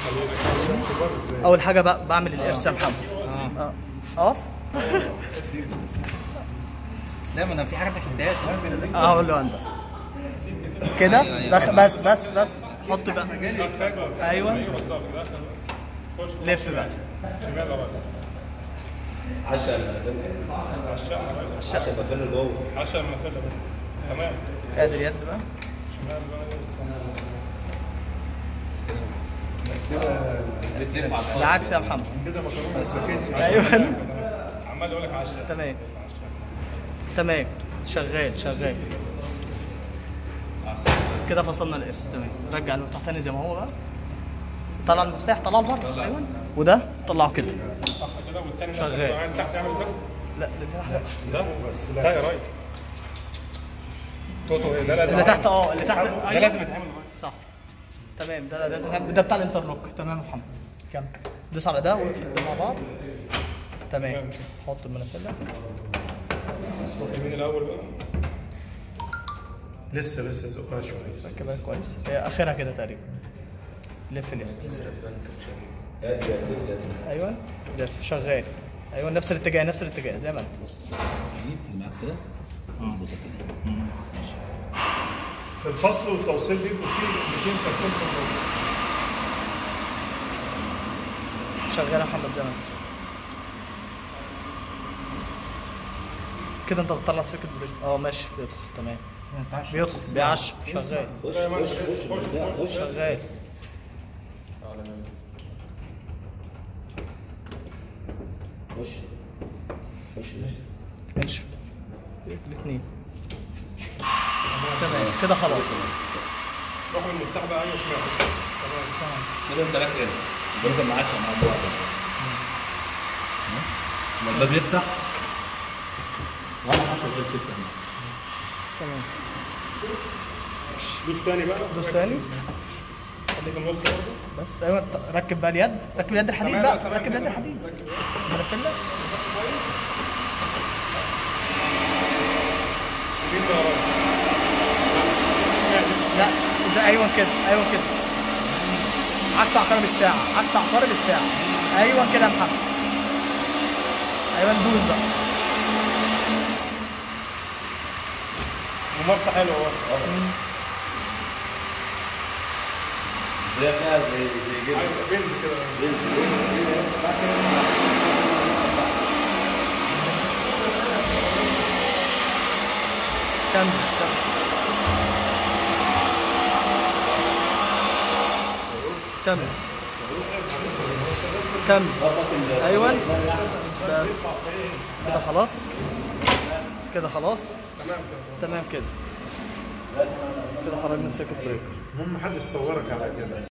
اول حاجه بقى بعمل الارث يا محمد اه اقف لا ما انا في حاجات ما شفتهاش اقول له هندسه كده دخ... بس بس بس حط بقى ايوه لف بقى عشان عشان المكان اللي جوه عشان المفلة تمام ادي اليد بقى بتلف على الفاضي العكس يا محمد كده مكرونه سباكيتي ايوه عمال يقول لك عشان تمام تمام شغال شغال كده فصلنا الارث تمام رجع المفتاح تاني زي ما هو بقى طلع المفتاح طلعه لبره ايوه وده طلعه كده صح كده والتاني نفس شغال. الزرعين تحت يعمل ده لا اللي تحت ده بس لا يا ريس توتو ايه ده لازم اللي تحت اه اللي تحت ده أيوة. لازم يتعمل صح تمام ده لازم ده بتاع الانترلوك تمام يا محمد كمل دوس على ده واقفل ده مع بعض تمام حط المنافذه روح يمين الاول بقى لسه لسه زقها شويه ركبها كويس هي اخرها كده تقريبا لف اليد ايوه لف شغال ايوه نفس الاتجاه نفس الاتجاه زي ما انت دي تيجي معاك كده مظبوطه كده ماشي في الفصل والتوصيل بيبقوا فيه 200 سكون في النص شغال يا محمد زي ما انت كده انت بتطلع سيركت بريك اه ماشي بيدخل تمام بيدخل بيعش شغال شغال خش خش انشف الاثنين تمام كده خلاص روح من المفتاح بقى ايوه شمال كده انت راكب هنا برضه معاك مع بعض لما الباب يفتح ولا حتى الباب يفتح تمام دوس تاني بقى دوس تاني خليه في النص برضه بس ايوه ط- ركب بقى اليد ركب اليد الحديد تمام بقى تمام ركب اليد كده. الحديد منفذة يمين ده ورا لا زي ايوه كده ايوه كده عكس عقارب الساعة عكس عقارب الساعة ايوه كده يا محمد ايوه ندوس بقى ممارسه حلوه اهو زي فيها زي زي كده ايوه بينزل كده كمل كمل كمل كمل ايوه بس كده خلاص كده خلاص تمام كده كده خرجنا السيركت بريكر المهم محدش صورك على كده